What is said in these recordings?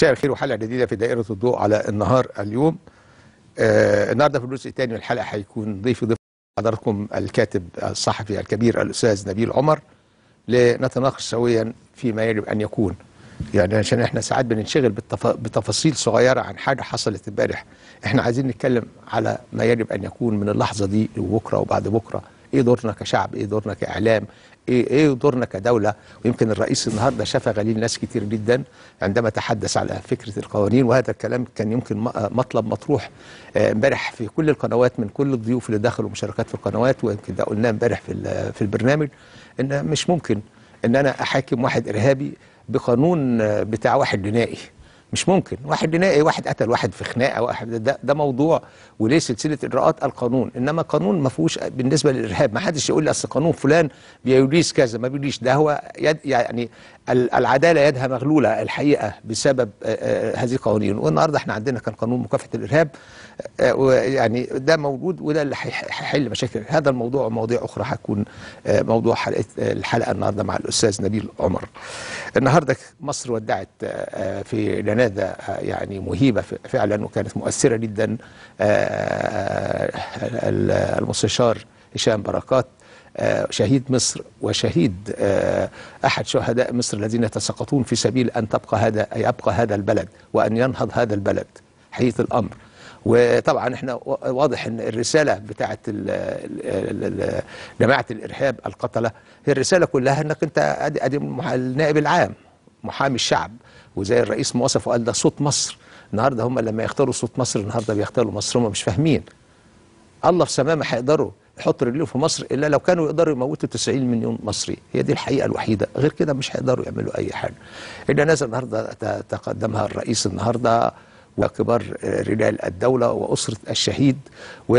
مساء الخير وحلقه جديده في دائره الضوء على النهار اليوم آه النهارده في الجزء الثاني من الحلقه هيكون ضيفي ضيف حضراتكم الكاتب الصحفي الكبير الاستاذ نبيل عمر لنتناقش سويا فيما يجب ان يكون يعني عشان احنا ساعات بننشغل بالتف... بتفاصيل صغيره عن حاجه حصلت امبارح احنا عايزين نتكلم على ما يجب ان يكون من اللحظه دي وبكره وبعد بكره ايه دورنا كشعب ايه دورنا كاعلام ايه ايه دورنا كدوله ويمكن الرئيس النهارده شفى غليل ناس كتير جدا عندما تحدث على فكره القوانين وهذا الكلام كان يمكن مطلب مطروح امبارح في كل القنوات من كل الضيوف اللي دخلوا مشاركات في القنوات ويمكن ده قلناه امبارح في في البرنامج ان مش ممكن ان انا احاكم واحد ارهابي بقانون بتاع واحد جنائي مش ممكن واحد جنائي واحد قتل واحد في خناقه واحد ده, ده موضوع وليه سلسله اجراءات القانون انما قانون ما فيهوش بالنسبه للارهاب ما حدش يقول لي اصل قانون فلان بيريس كذا ما بيريش ده هو يد يعني العداله يدها مغلوله الحقيقه بسبب هذه القوانين والنهارده احنا عندنا كان قانون مكافحه الارهاب يعني ده موجود وده اللي هيحل مشاكل هذا الموضوع ومواضيع اخرى هتكون موضوع حلقه الحلقه النهارده مع الاستاذ نبيل عمر النهارده مصر ودعت في جنازه يعني مهيبه فعلا وكانت مؤثره جدا المستشار هشام بركات شهيد مصر وشهيد احد شهداء مصر الذين يتساقطون في سبيل ان تبقى هذا يبقى هذا البلد وان ينهض هذا البلد حقيقه الامر وطبعا احنا واضح ان الرساله بتاعت جماعه الارهاب القتله هي الرساله كلها انك انت ادي ادي النائب العام محامي الشعب وزي الرئيس ما وصف وقال ده صوت مصر النهارده هم لما يختاروا صوت مصر النهارده بيختاروا مصر هم مش فاهمين الله في سماه ما هيقدروا يحطوا رجليهم في مصر الا لو كانوا يقدروا يموتوا 90 مليون مصري هي دي الحقيقه الوحيده غير كده مش هيقدروا يعملوا اي حاجه الجنازه النهارده تقدمها الرئيس النهارده وكبار رجال الدوله واسره الشهيد و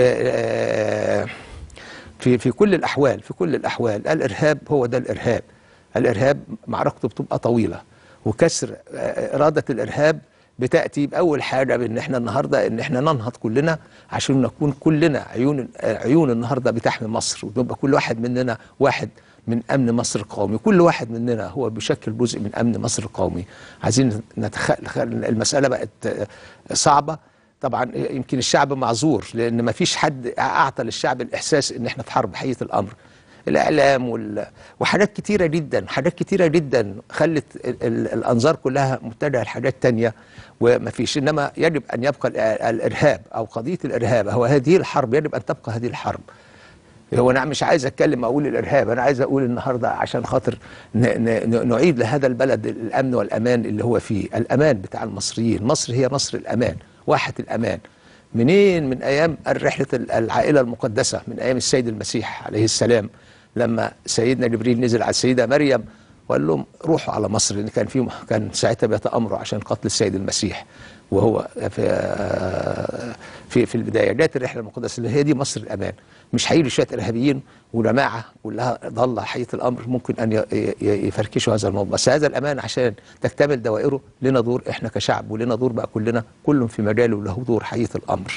في في كل الاحوال في كل الاحوال الارهاب هو ده الارهاب الارهاب معركته بتبقى طويله وكسر اراده الارهاب بتاتي باول حاجه بان احنا النهارده ان احنا ننهض كلنا عشان نكون كلنا عيون عيون النهارده بتحمي مصر ونبقى كل واحد مننا واحد من امن مصر القومي كل واحد مننا هو بيشكل جزء من امن مصر القومي عايزين نتخيل المساله بقت صعبه طبعا يمكن الشعب معذور لان ما فيش حد اعطى للشعب الاحساس ان احنا في حرب حقيقه الامر الاعلام وال... وحاجات كتيره جدا حاجات كتيره جدا خلت ال... ال... الانظار كلها متجهه لحاجات تانية وما فيش انما يجب ان يبقى الارهاب او قضيه الارهاب هو هذه الحرب يجب ان تبقى هذه الحرب هو انا مش عايز اتكلم اقول الارهاب انا عايز اقول النهارده عشان خاطر ن... ن... نعيد لهذا البلد الامن والامان اللي هو فيه الامان بتاع المصريين مصر هي مصر الامان واحة الامان منين من ايام رحله العائله المقدسه من ايام السيد المسيح عليه السلام لما سيدنا جبريل نزل على السيده مريم وقال لهم روحوا على مصر لان كان في كان ساعتها بيتامروا عشان قتل السيد المسيح وهو في في في البدايه جت الرحله المقدسه اللي هي دي مصر الامان مش هيجي شويه ارهابيين وجماعه كلها ضاله حقيقه الامر ممكن ان يفركشوا هذا الموضوع بس هذا الامان عشان تكتمل دوائره لنا دور احنا كشعب ولنا دور بقى كلنا كل في مجاله له دور حقيقه الامر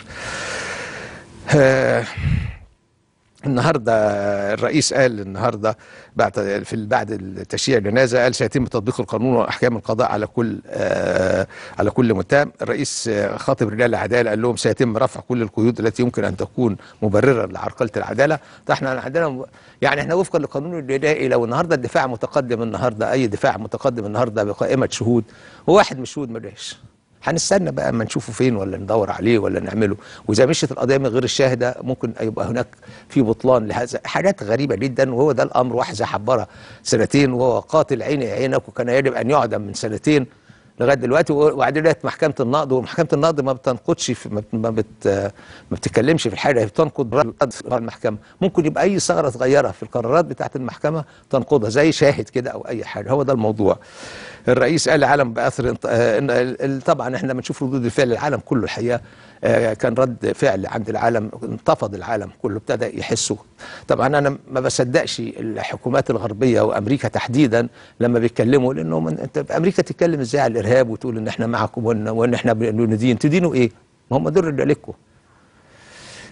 النهارده الرئيس قال النهارده بعد في بعد تشييع الجنازه قال سيتم تطبيق القانون واحكام القضاء على كل آه على كل متهم الرئيس خاطب رجال العداله قال لهم سيتم رفع كل القيود التي يمكن ان تكون مبررا لعرقله العداله احنا عندنا يعني احنا وفقا للقانون الجنائي لو النهارده الدفاع متقدم النهارده اي دفاع متقدم النهارده بقائمه شهود وواحد من الشهود ما جاش هنستنى بقى اما نشوفه فين ولا ندور عليه ولا نعمله واذا مشيت القضيه من غير الشاهده ممكن يبقى هناك في بطلان لهذا حاجات غريبه جدا وهو ده الامر واحد زي حبره سنتين وهو قاتل عيني عينك وكان يجب ان يعدم من سنتين لغايه دلوقتي وبعدين جت محكمه النقض ومحكمه النقض ما بتنقضش في ما بت ما بتتكلمش في الحاجه هي بتنقض المحكمه ممكن يبقى اي ثغره صغيره في القرارات بتاعه المحكمه تنقضها زي شاهد كده او اي حاجه هو ده الموضوع الرئيس قال العالم باثر طبعا احنا بنشوف ردود الفعل العالم كله الحقيقه كان رد فعل عند العالم انتفض العالم كله ابتدى يحسوا طبعا انا ما بصدقش الحكومات الغربيه وامريكا تحديدا لما بيتكلموا لانه من انت امريكا تتكلم ازاي على الارهاب وتقول ان احنا معكم وان, وإن احنا بندين تدينوا ايه؟ ما هم دول رجالكم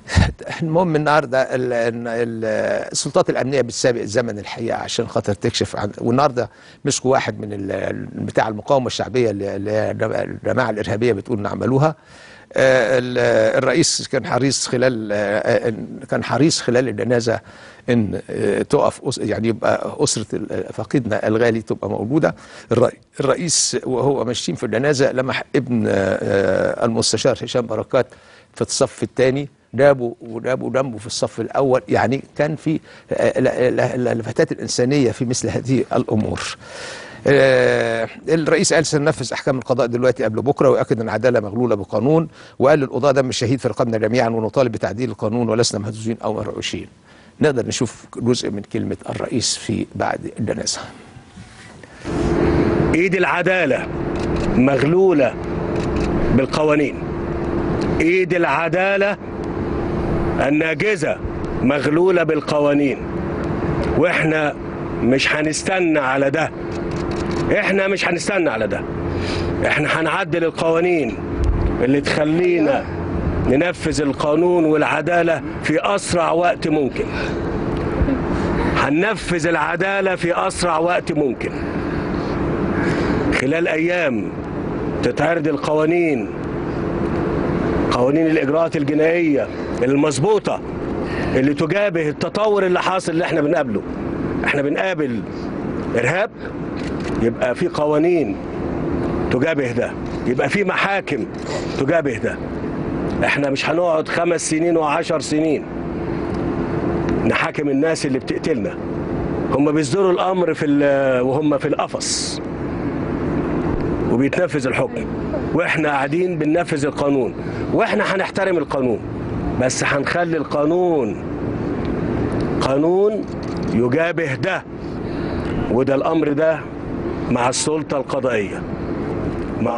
المهم النهارده ال- ال- ال- السلطات الامنيه بتسابق الزمن الحقيقه عشان خاطر تكشف عن والنهارده مسكوا واحد من ال- ال- بتاع المقاومه الشعبيه اللي اللي هي الجماعه الارهابيه بتقول ان عملوها آه، ال- الرئيس كان حريص خلال آه، آه، إن- كان حريص خلال الجنازه ان آه، تقف أس- يعني يبقى اسره ال- فقيدنا الغالي تبقى موجوده الرئي- الرئيس وهو ماشيين في الجنازه لمح ابن آه، آه، المستشار هشام بركات في الصف الثاني جابوا وجابوا جنبه في الصف الاول يعني كان في آه، ال- ال- اللفتات الانسانيه في مثل هذه الامور. آه، الرئيس قال سننفذ احكام القضاء دلوقتي قبل بكره ويؤكد ان العداله مغلوله بقانون وقال للقضاء دم الشهيد في رقابنا جميعا ونطالب بتعديل القانون ولسنا مهزوزين او مرعوشين. نقدر نشوف جزء من كلمه الرئيس في بعد الجنازه. ايد العدالة مغلولة بالقوانين ايد العدالة الناجزة مغلولة بالقوانين واحنا مش هنستنى على ده احنا مش هنستنى على ده احنا هنعدل القوانين اللي تخلينا ننفذ القانون والعدالة في أسرع وقت ممكن هننفذ العدالة في أسرع وقت ممكن خلال ايام تتعرض القوانين قوانين الاجراءات الجنائيه المظبوطه اللي تجابه التطور اللي حاصل اللي احنا بنقابله احنا بنقابل ارهاب يبقى في قوانين تجابه ده يبقى في محاكم تجابه ده احنا مش هنقعد خمس سنين وعشر سنين نحاكم الناس اللي بتقتلنا هم بيصدروا الامر في ال- وهم في القفص وبيتنفذ الحكم واحنا قاعدين بننفذ القانون واحنا هنحترم القانون بس هنخلي القانون قانون يجابه ده وده الامر ده مع السلطه القضائيه مع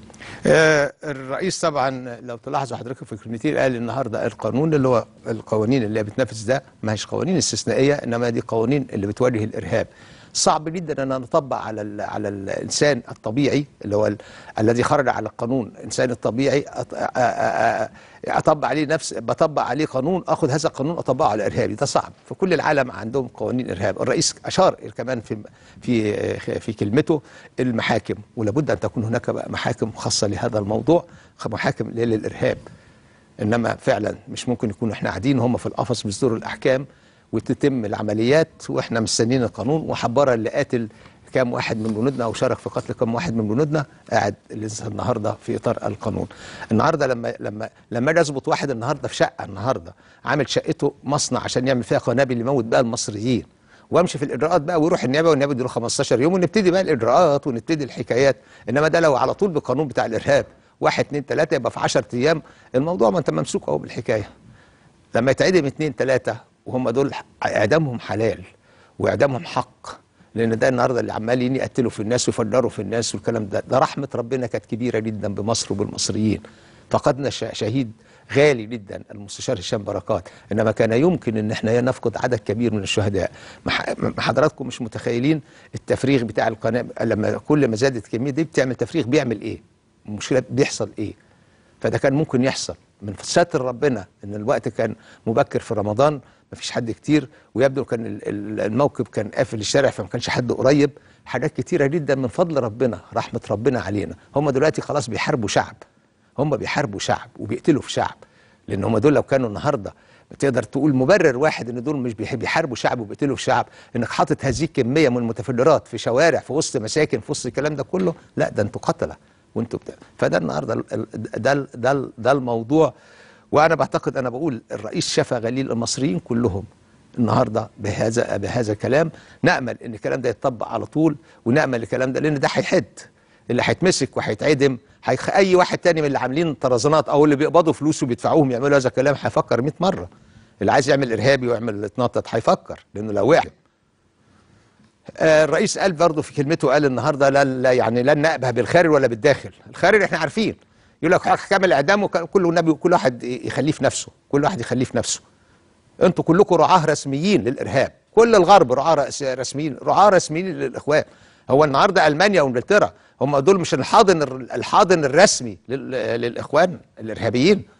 آه، الرئيس طبعا لو تلاحظوا حضرتك في الكلمتين قال النهارده القانون اللي هو القوانين اللي بتنفذ ده ما هيش قوانين استثنائيه انما دي قوانين اللي بتواجه الارهاب صعب جدا ان نطبق على ال على الانسان الطبيعي اللي هو ال الذي خرج على القانون الانسان الطبيعي أط- أ- أ- أ- اطبق عليه نفس بطبق عليه قانون اخذ هذا القانون اطبقه على الارهابي ده صعب في كل العالم عندهم قوانين ارهاب الرئيس اشار كمان في في في كلمته المحاكم ولابد ان تكون هناك بقى محاكم خاصه لهذا الموضوع محاكم للارهاب انما فعلا مش ممكن يكون احنا قاعدين هم في القفص بيصدروا الاحكام وتتم العمليات واحنا مستنيين القانون وحبره اللي قاتل كام واحد من جنودنا او شارك في قتل كام واحد من جنودنا قاعد لسه النهارده في اطار القانون. النهارده لما لما لما اجي اظبط واحد النهارده في شقه النهارده عامل شقته مصنع عشان يعمل فيها قنابل يموت بقى المصريين وامشي في الاجراءات بقى ويروح النيابه والنيابه يديله 15 يوم ونبتدي بقى الاجراءات ونبتدي الحكايات انما ده لو على طول بالقانون بتاع الارهاب واحد اتنين تلاته يبقى في 10 ايام الموضوع ما انت ممسوك اهو بالحكايه. لما يتعدم اتنين تلاتة وهم دول اعدامهم حلال واعدامهم حق لان ده النهارده اللي عمالين يقتلوا في الناس ويفجروا في الناس والكلام ده ده رحمه ربنا كانت كبيره جدا بمصر وبالمصريين فقدنا ش- شهيد غالي جدا المستشار هشام بركات انما كان يمكن ان احنا نفقد عدد كبير من الشهداء ما ح- ما حضراتكم مش متخيلين التفريغ بتاع القناه لما كل ما زادت الكميه دي بتعمل تفريغ بيعمل ايه المشكله بيحصل ايه فده كان ممكن يحصل من ستر ربنا ان الوقت كان مبكر في رمضان ما فيش حد كتير ويبدو كان ال- ال- الموكب كان قافل الشارع فما كانش حد قريب حاجات كتيره جدا من فضل ربنا رحمه ربنا علينا هم دلوقتي خلاص بيحاربوا شعب هم بيحاربوا شعب وبيقتلوا في شعب لان هم دول لو كانوا النهارده تقدر تقول مبرر واحد ان دول مش بيحب يحاربوا شعب وبيقتلوا في شعب انك حاطط هذه الكميه من المتفجرات في شوارع في وسط مساكن في وسط الكلام ده كله لا ده انتوا قتله وانتوا بتا... فده النهارده ال- ال- ده ال- ده ال- ده الموضوع وانا بعتقد انا بقول الرئيس شفى غليل المصريين كلهم النهارده بهذا بهذا الكلام نامل ان الكلام ده يتطبق على طول ونامل الكلام ده لان ده هيحد اللي هيتمسك وهيتعدم هيخ... اي واحد تاني من اللي عاملين طرزانات او اللي بيقبضوا فلوس وبيدفعوهم يعملوا هذا الكلام هيفكر 100 مره اللي عايز يعمل ارهابي ويعمل يتنطط هيفكر لانه لو وقع آه، الرئيس قال برضه في كلمته قال النهارده لا, لا يعني لن نأبه بالخارج ولا بالداخل الخارج احنا عارفين يقول لك حكام الاعدام وكان كل النبي كل واحد يخليه في نفسه كل واحد يخليه في نفسه انتوا كلكم رعاه رسميين للارهاب كل الغرب رعاه رأس- رسميين رعاه رسميين للاخوان هو النهارده المانيا وانجلترا هم دول مش الحاضن الر- الحاضن الرسمي لل- للاخوان الارهابيين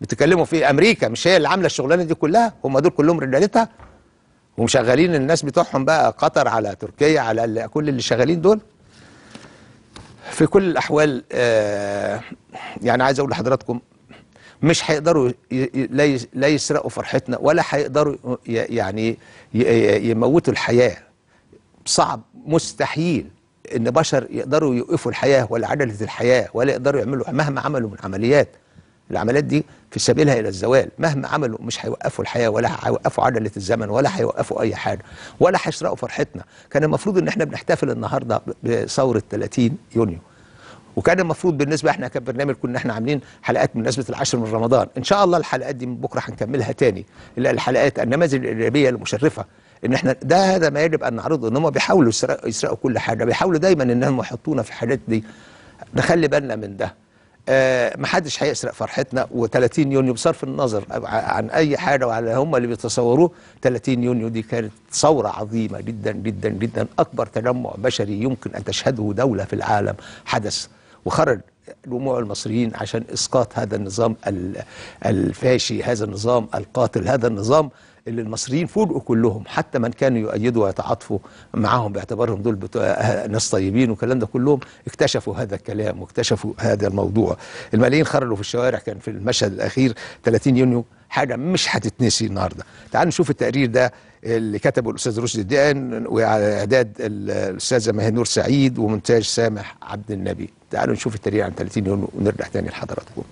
بتتكلموا في امريكا مش هي اللي عامله الشغلانه دي كلها هم دول كلهم رجالتها ومشغلين الناس بتوعهم بقى قطر على تركيا على ال- كل اللي شغالين دول في كل الاحوال آه يعني عايز اقول لحضراتكم مش هيقدروا ي- ي- لا يس- لا يسرقوا فرحتنا ولا هيقدروا ي- يعني ي- ي- يموتوا الحياه صعب مستحيل ان بشر يقدروا يوقفوا الحياه ولا عجله الحياه ولا يقدروا يعملوا مهما عملوا من عمليات العمليات دي في سبيلها الى الزوال مهما عملوا مش هيوقفوا الحياه ولا هيوقفوا عجله الزمن ولا هيوقفوا اي حاجه ولا هيسرقوا فرحتنا كان المفروض ان احنا بنحتفل النهارده بثوره 30 يونيو وكان المفروض بالنسبه احنا كبرنامج كنا احنا عاملين حلقات بمناسبه العشر من رمضان ان شاء الله الحلقات دي من بكره هنكملها تاني ال- الحلقات النماذج الايجابيه المشرفه ان احنا ده هذا ما يجب ان نعرضه ان هم بيحاولوا يسرقوا, يسرقوا كل حاجه بيحاولوا دايما انهم يحطونا في الحاجات دي نخلي بالنا من ده آه محدش هيسرق فرحتنا و30 يونيو بصرف النظر ع- عن اي حاجه وعلى هم اللي بيتصوروه 30 يونيو دي كانت ثوره عظيمه جدا جدا جدا اكبر تجمع بشري يمكن ان تشهده دوله في العالم حدث وخرج جموع المصريين عشان اسقاط هذا النظام ال- الفاشي هذا النظام القاتل هذا النظام اللي المصريين فوجئوا كلهم حتى من كانوا يؤيدوا ويتعاطفوا معاهم باعتبارهم دول بتوع ناس طيبين والكلام ده كلهم اكتشفوا هذا الكلام واكتشفوا هذا الموضوع الملايين خرجوا في الشوارع كان في المشهد الاخير 30 يونيو حاجه مش هتتنسي النهارده تعالوا نشوف التقرير ده اللي كتبه الاستاذ رشدي الدقن وعلى اعداد الاستاذه مهنور سعيد ومونتاج سامح عبد النبي تعالوا نشوف التقرير عن 30 يونيو ونرجع تاني لحضراتكم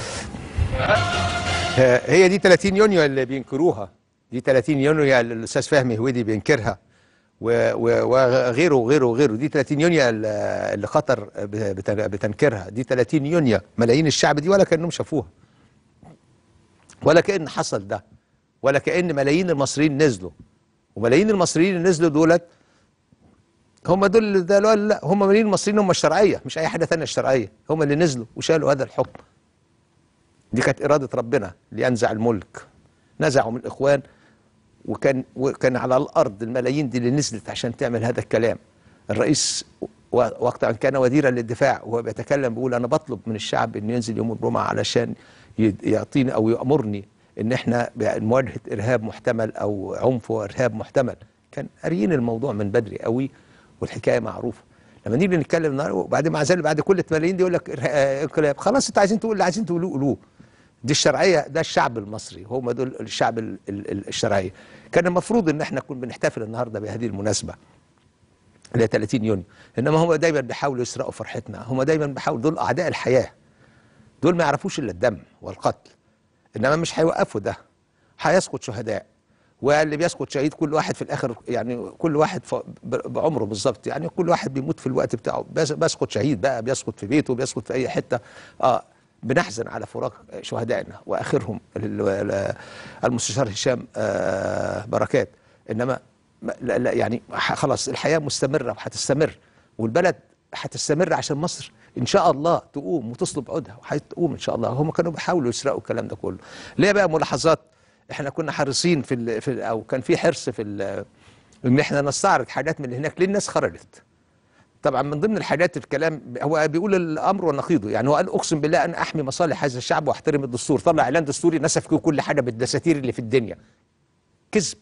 آه، هي دي 30 يونيو اللي بينكروها دي 30 يونيو اللي الاستاذ فهمي هويدي بينكرها و- و- وغيره وغيره وغيره دي 30 يونيو اللي اللي قطر بت- بتنكرها دي 30 يونيو ملايين الشعب دي ولا كانهم شافوها ولا كأن حصل ده ولا كأن ملايين المصريين نزلوا وملايين المصريين اللي نزلوا دولت هم دول اللي ده لا لا هم ملايين المصريين هم الشرعيه مش اي حاجه ثانيه الشرعيه هم اللي نزلوا وشالوا هذا الحكم دي كانت اراده ربنا لينزع الملك نزعوا من الاخوان وكان وكان على الارض الملايين دي اللي نزلت عشان تعمل هذا الكلام الرئيس و- وقت ان كان وزيرا للدفاع وهو بيتكلم بيقول انا بطلب من الشعب انه ينزل يوم الجمعه علشان ي- يعطيني او يامرني ان احنا بمواجهه ارهاب محتمل او عنف وارهاب محتمل كان قاريين الموضوع من بدري قوي والحكايه معروفه لما نيجي نتكلم النهارده وبعدين مع ذلك بعد كل الملايين دي يقول لك إرها- آه، انقلاب خلاص انتوا عايزين تقولوا اللي عايزين تقولوه قولوه دي الشرعيه ده الشعب المصري هم دول الشعب ال- ال- ال- الشرعيه كان المفروض ان احنا نكون بنحتفل النهارده بهذه المناسبه اللي هي 30 يونيو انما هم دايما بيحاولوا يسرقوا فرحتنا هم دايما بيحاولوا دول اعداء الحياه دول ما يعرفوش الا الدم والقتل انما مش هيوقفوا ده هيسقط شهداء واللي بيسقط شهيد كل واحد في الاخر يعني كل واحد ف- ب- بعمره بالظبط يعني كل واحد بيموت في الوقت بتاعه بس- بيسقط شهيد بقى بيسقط في بيته بيسقط في اي حته اه بنحزن على فراق شهدائنا واخرهم ال- ال- المستشار هشام آه بركات انما ما- لا لا يعني ح- خلاص الحياه مستمره وهتستمر والبلد هتستمر عشان مصر ان شاء الله تقوم وتصلب عودها وهتقوم ان شاء الله هم كانوا بيحاولوا يسرقوا الكلام ده كله ليه بقى ملاحظات احنا كنا حريصين في, ال في ال او كان في حرص في ال- ان احنا نستعرض حاجات من اللي هناك ليه الناس خرجت طبعا من ضمن الحاجات الكلام هو بيقول الامر ونقيضه يعني هو قال اقسم بالله ان احمي مصالح هذا الشعب واحترم الدستور طلع اعلان دستوري نسف فيه كل حاجه بالدساتير اللي في الدنيا كذب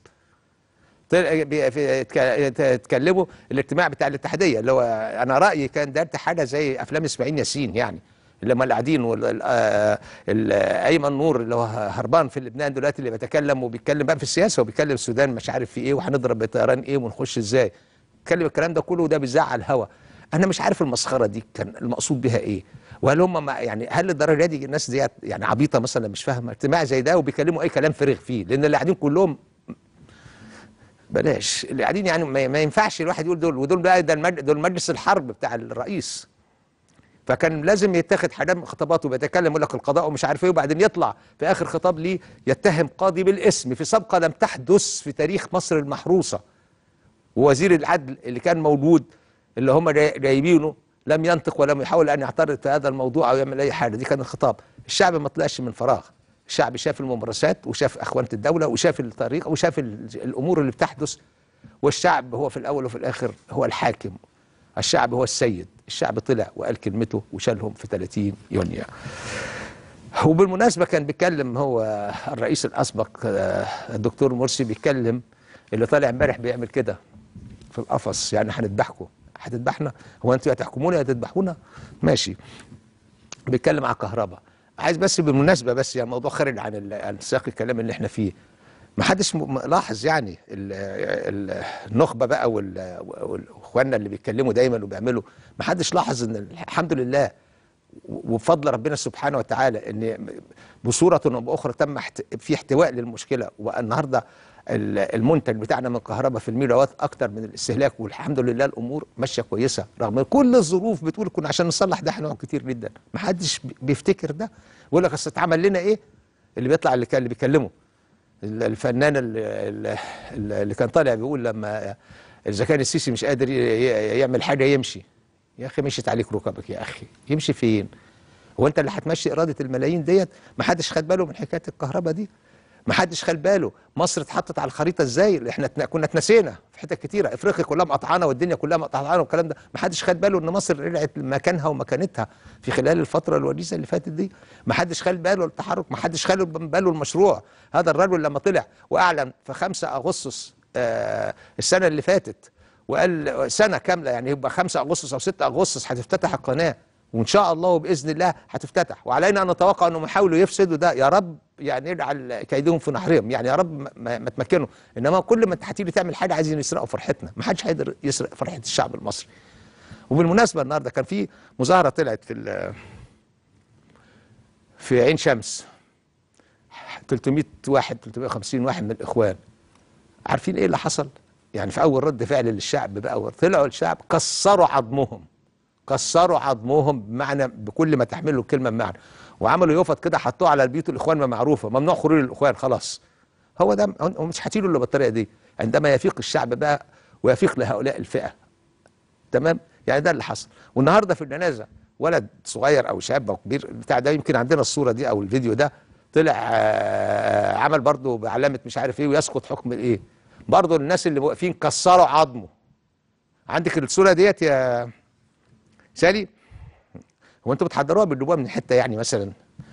طلع- بي- في- اتك- اتكلموا الاجتماع بتاع الاتحاديه اللي هو انا رايي كان ده حاجه زي افلام اسماعيل ياسين يعني اللي هم اللي قاعدين وال- ال- آه، ال- ايمن نور اللي هو هربان في لبنان دلوقتي اللي بيتكلم وبيتكلم بقى في السياسه وبيتكلم السودان مش عارف في ايه وهنضرب بطيران ايه ونخش ازاي بيتكلم الكلام ده كله وده بيزعل الهوا انا مش عارف المسخره دي كان المقصود بها ايه وهل هم ما- يعني هل الدرجه دي الناس ديت يعني عبيطه مثلا مش فاهمه اجتماع زي ده وبيكلموا اي كلام فارغ فيه لان اللي قاعدين كلهم بلاش اللي قاعدين يعني ما ما ينفعش الواحد يقول دول ودول بقى ده المج... دول مجلس الحرب بتاع الرئيس فكان لازم يتخذ حاجات من خطاباته بيتكلم يقول لك القضاء ومش عارف ايه وبعدين يطلع في اخر خطاب ليه يتهم قاضي بالاسم في سابقه لم تحدث في تاريخ مصر المحروسه ووزير العدل اللي كان موجود اللي هم جاي- جايبينه لم ينطق ولم يحاول ان يعترض في هذا الموضوع او يعمل اي حاجه دي كان الخطاب الشعب ما طلعش من فراغ الشعب شاف الممارسات وشاف اخوانه الدوله وشاف الطريقه وشاف ال- الامور اللي بتحدث والشعب هو في الاول وفي الاخر هو الحاكم الشعب هو السيد الشعب طلع وقال كلمته وشالهم في 30 يونيو وبالمناسبه كان بيتكلم هو الرئيس الاسبق آه، الدكتور مرسي بيتكلم اللي طالع امبارح بيعمل كده في القفص يعني هنذبحكم هتذبحنا هو انتوا هتحكمونا يا تذبحونا ماشي بيتكلم على الكهرباء عايز بس بالمناسبه بس يعني موضوع خارج عن ال- عن سياق الكلام اللي احنا فيه ما حدش م- لاحظ يعني ال- ال- النخبه بقى وال- واخواننا اللي بيتكلموا دايما وبيعملوا ما حدش لاحظ ان الحمد لله وبفضل ربنا سبحانه وتعالى ان بصوره او باخرى تم احت- في احتواء للمشكله والنهارده ال- المنتج بتاعنا من كهرباء في الميجاوات اكتر من الاستهلاك والحمد لله الامور ماشيه كويسه رغم كل الظروف بتقول كنا عشان نصلح ده هنقعد كتير جدا ما حدش بي- بيفتكر ده يقول لك اصل اتعمل لنا ايه اللي بيطلع اللي كان اللي بيكلمه ال- الفنان اللي, اللي اللي كان طالع بيقول لما اذا كان السيسي مش قادر ي- ي- يعمل حاجه يمشي يا اخي مشيت عليك ركبك يا اخي يمشي فين هو انت اللي هتمشي اراده الملايين ديت ما حدش خد باله من حكايه الكهرباء دي ما حدش خد باله مصر اتحطت على الخريطه ازاي اللي احنا اتنا- كنا اتنسينا في حتت كتيره افريقيا كلها مقطعانه والدنيا كلها مقطعانه والكلام ده ما حدش خد باله ان مصر رجعت لمكانها ومكانتها في خلال الفتره الوجيزه اللي فاتت دي ما حدش خد باله التحرك ما حدش خد باله المشروع هذا الرجل لما طلع واعلن في 5 اغسطس آه السنه اللي فاتت وقال سنه كامله يعني يبقى 5 اغسطس او 6 اغسطس هتفتتح القناه وان شاء الله وباذن الله هتفتتح وعلينا ان نتوقع انهم يحاولوا يفسدوا ده يا رب يعني يجعل كيدهم في نحرهم يعني يا رب ما, ما ما تمكنوا انما كل ما انت هتيجي تعمل حاجه عايزين يسرقوا فرحتنا ما حدش هيقدر يسرق فرحه الشعب المصري وبالمناسبه النهارده كان في مظاهره طلعت في ال- في عين شمس 300 واحد 350 واحد من الاخوان عارفين ايه اللي حصل يعني في اول رد فعل للشعب بقى طلعوا الشعب كسروا عظمهم كسروا عظمهم بمعنى بكل ما تحمله الكلمه بمعنى وعملوا يفط كده حطوه على البيوت الاخوان ما معروفه ممنوع خروج الاخوان خلاص هو ده هو مش هتيله الا بالطريقه دي عندما يفيق الشعب بقى ويفيق لهؤلاء الفئه تمام يعني ده اللي حصل والنهارده في الجنازه ولد صغير او شاب او كبير بتاع ده يمكن عندنا الصوره دي او الفيديو ده طلع آه، عمل برضه بعلامه مش عارف ايه ويسقط حكم الايه برضه الناس اللي واقفين كسروا عظمه عندك الصوره ديت يا سالي هو انتوا بتحضروها بتجيبوها من حته يعني مثلا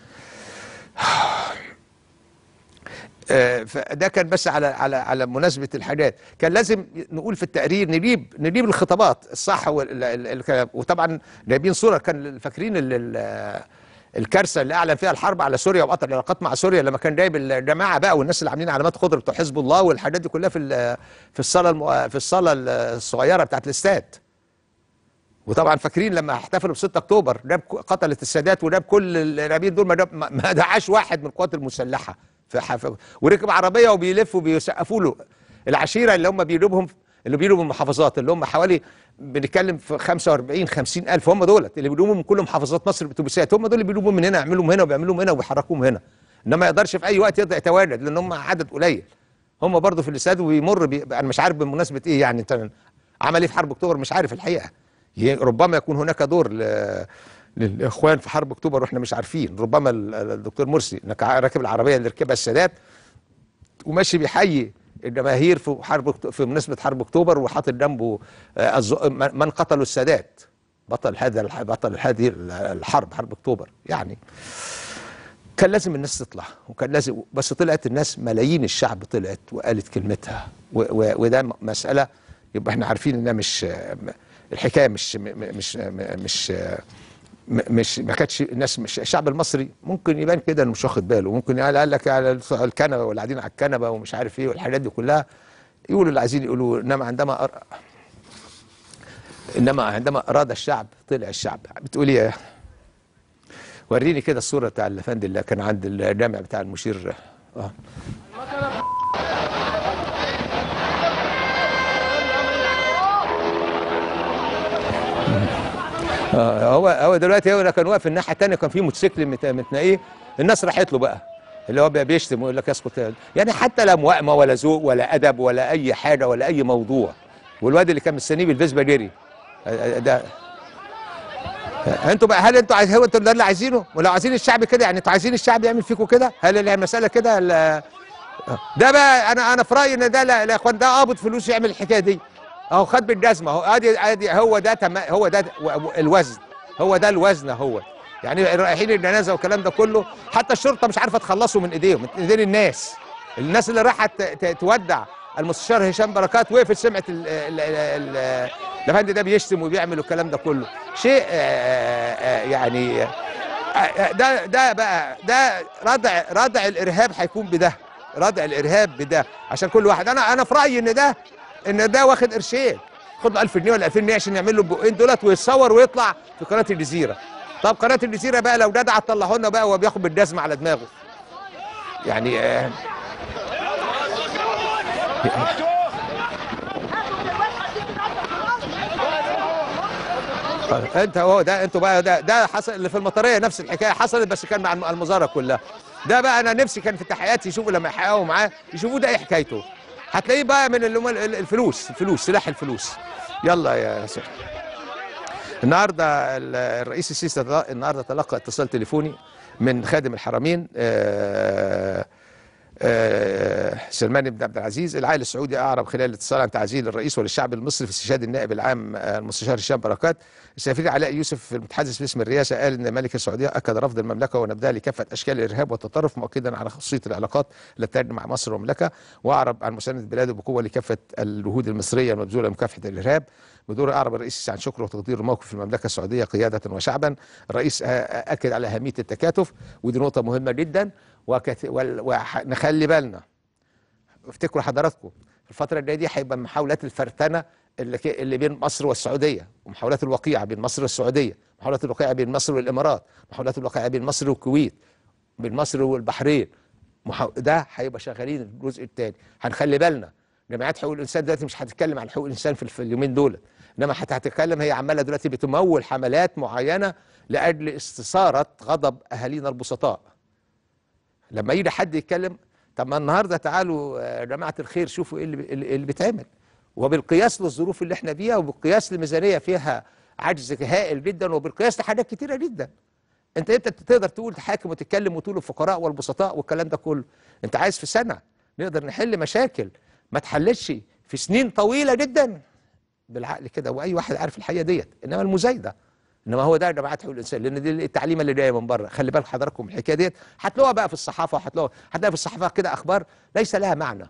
آه، فده كان بس على على على مناسبه الحاجات كان لازم نقول في التقرير نجيب نجيب الخطابات الصح وال- ال- الكلام وطبعا جايبين صوره كان فاكرين ال- ال- الكارثه اللي اعلن فيها الحرب على سوريا وقطع العلاقات مع سوريا لما كان جايب الجماعه بقى والناس اللي عاملين علامات خضر بتوع حزب الله والحاجات دي كلها في ال- في الصاله المو- في الصاله الصغيره بتاعت الاستاد وطبعا فاكرين لما احتفلوا ب 6 اكتوبر جاب ك- قتلت السادات وجاب كل الارهابيين دول ما جاب ما ما دعاش واحد من القوات المسلحه في حف... وركب عربيه وبيلف وبيسقفوا له العشيره اللي هم بيجيبهم اللي بيجوا من المحافظات اللي هم حوالي بنتكلم في 45 50 الف هم دولت اللي بيجيبوا من كل محافظات مصر باتوبيسات هم دول اللي بيجيبوا من هنا يعملوا من هنا وبيعملوا من هنا وبيحركوهم هنا انما ما يقدرش في اي وقت يقدر يتواجد لان هم عدد قليل هم برضه في الاستاد وبيمر بي... انا مش عارف بمناسبه ايه يعني انت عمل ايه في حرب اكتوبر مش عارف الحقيقه ي- ربما يكون هناك دور ل... للاخوان في حرب اكتوبر واحنا مش عارفين ربما ال- الدكتور مرسي انك راكب العربيه اللي ركبها السادات وماشي بيحيي الجماهير في حرب أكتو- في مناسبه حرب اكتوبر وحاطط جنبه آه، الز- من من قتلوا السادات بطل هذا الح- بطل هذه الحرب حرب اكتوبر يعني كان لازم الناس تطلع وكان لازم بس طلعت الناس ملايين الشعب طلعت وقالت كلمتها و و وده م- مسألة يبقى احنا عارفين انها مش م- الحكاية مش م- م- مش م- مش م- مش ما كانتش الناس مش الشعب المصري ممكن يبان كده انه مش واخد باله ممكن قال قال لك على الكنبه واللي قاعدين على الكنبه ومش عارف ايه والحاجات دي كلها يقولوا اللي عايزين يقولوا انما عندما أر... انما عندما اراد الشعب طلع الشعب بتقولي ايه وريني كده الصوره بتاع الافندي اللي كان عند الجامع بتاع المشير اه آه، هو هو دلوقتي هو كان واقف الناحيه الثانيه كان في موتوسيكل مت- متنقيه الناس راحت له بقى اللي هو بقى بيشتم ويقول لك اسكت يعني حتى لا موائمه ولا ذوق ولا ادب ولا اي حاجه ولا اي موضوع والواد اللي كان مستنيه بالفيسبا جري آه، آه، ده انتوا بقى هل انتوا عايز هو انتوا ده اللي عايزينه ولو عايزين الشعب كده يعني انتوا عايزين الشعب يعمل فيكم كده هل اللي المساله كده ولا- ده بقى انا انا في رايي ان ده لا لا يا اخوان ده قابض فلوس يعمل الحكايه دي اهو خد بالجزمه اهو ادي ادي هو ده تم هو ده و- و- الوزن هو ده الوزن هو يعني رايحين الجنازه والكلام ده كله حتى الشرطه مش عارفه تخلصه من ايديهم من ايدين الناس الناس اللي راحت ت- ت- تودع المستشار هشام بركات وقفت سمعت ال- ال- ال- ال- الافندي ده بيشتم وبيعمل الكلام ده كله شيء آه، آه، يعني آه، ده ده بقى ده ردع ردع الارهاب هيكون بده ردع الارهاب بده عشان كل واحد انا انا في رايي ان ده ان ده واخد قرشين خد له 1000 جنيه ولا 2000 جنيه عشان يعمل له البقين دولت ويتصور ويطلع في قناه الجزيره طب قناه الجزيره بقى لو جدع طلعوا لنا بقى وهو بياخد بالجزمه على دماغه يعني آه انت هو ده انتوا بقى ده ده حصل اللي في المطريه نفس الحكايه حصلت بس كان مع الم- المظاهره كلها ده بقى انا نفسي كان في التحقيقات يشوفوا لما يحققوا معاه يشوفوا ده ايه حكايته هتلاقيه بقى من اللي هم ال- ال- الفلوس الفلوس سلاح الفلوس يلا يا سيدي النهارده ال- الرئيس السيسي تل- النهارده تلقى اتصال تليفوني من خادم الحرمين آه، آه، سلمان بن عبد العزيز العائل السعودي اعرب خلال الاتصال عن تعزيل الرئيس وللشعب المصري في استشهاد النائب العام آه، المستشار هشام بركات السفير علاء يوسف المتحدث باسم الرئاسه قال ان الملك السعوديه اكد رفض المملكه ونبذها لكافه اشكال الارهاب والتطرف مؤكدا على خصوصيه العلاقات التي تجمع مع مصر والمملكه واعرب عن مسانده بلاده بقوه لكافه الجهود المصريه المبذوله لمكافحه الارهاب بدور اعرب الرئيس عن شكره وتقدير موقف المملكه السعوديه قياده وشعبا الرئيس آه، آه، اكد على اهميه التكاتف ودي نقطه مهمه جدا وكث... وال- ونخلي بالنا افتكروا حضراتكم في الفترة الجاية دي هيبقى محاولات الفرتنة اللي, ك- اللي بين مصر والسعودية ومحاولات الوقيعة بين مصر والسعودية محاولات الوقيعة بين مصر والإمارات محاولات الوقيعة بين مصر والكويت بين مصر والبحرين محا... ده هيبقى شغالين الجزء الثاني هنخلي بالنا جمعيات حقوق الانسان دلوقتي مش هتتكلم عن حقوق الانسان في, في اليومين دول انما هت- هتتكلم هي عماله دلوقتي بتمول حملات معينه لاجل استثاره غضب اهالينا البسطاء لما يجي حد يتكلم طب ما النهارده تعالوا آه، يا جماعه الخير شوفوا ايه اللي, اللي اللي بيتعمل وبالقياس للظروف اللي احنا فيها وبالقياس لميزانيه فيها عجز هائل جدا وبالقياس لحاجات كتيره جدا انت انت تقدر تقول تحاكم وتتكلم وتقول الفقراء والبسطاء والكلام ده كله انت عايز في سنه نقدر نحل مشاكل ما تحلتش في سنين طويله جدا بالعقل كده واي واحد عارف الحقيقه ديت انما المزايده انما هو ده جماعات حقوق الانسان لان دي التعليمه اللي جايه من بره خلي بالك حضراتكم الحكايه ديت هتلاقوها بقى في الصحافه وهتلاقوها هتلاقي في الصحافه كده اخبار ليس لها معنى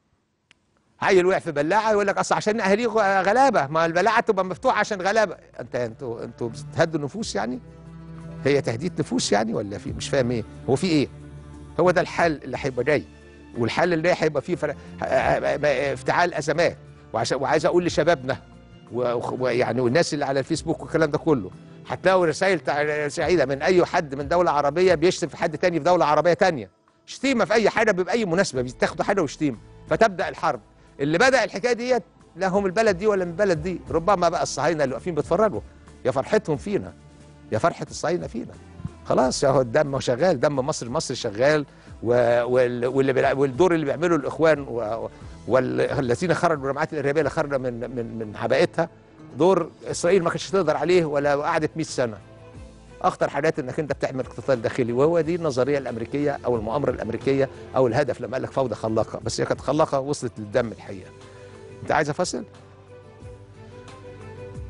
عيل وقع في بلاعه يقول لك اصل عشان اهاليه غ- غلابه ما البلاعه تبقى مفتوحه عشان غلابه انت انتوا انتوا بتهدوا النفوس يعني هي تهديد نفوس يعني ولا في مش فاهم ايه هو في ايه هو ده الحل اللي هيبقى جاي والحل اللي جاي هيبقى فيه فرق افتعال ازمات وعشان وعايز اقول لشبابنا و- ويعني والناس اللي على الفيسبوك والكلام ده كله هتلاقوا رسائل تع- سعيده من اي حد من دوله عربيه بيشتم في حد تاني في دوله عربيه تانيه شتيمه في اي حاجه باي مناسبه بتاخدوا حاجه وشتيمه فتبدا الحرب اللي بدا الحكايه ديت لا هم البلد دي ولا من البلد دي ربما بقى الصهاينه اللي واقفين بيتفرجوا يا فرحتهم فينا يا فرحه الصهاينه فينا خلاص يا هو الدم شغال دم مصر مصر شغال و... وال... واللي بيلع- والدور اللي بيعمله الاخوان و... والذين خرجوا الجماعات الارهابيه اللي خرجوا من من من عباءتها دور اسرائيل ما كانتش تقدر عليه ولا قعدت 100 سنه اخطر حاجات انك انت بتعمل اقتتال داخلي وهو دي النظريه الامريكيه او المؤامره الامريكيه او الهدف لما قال لك فوضى خلاقه بس هي كانت خلاقه وصلت للدم الحقيقه انت عايز افصل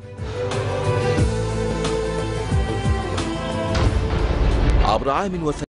عبر عام وثلاث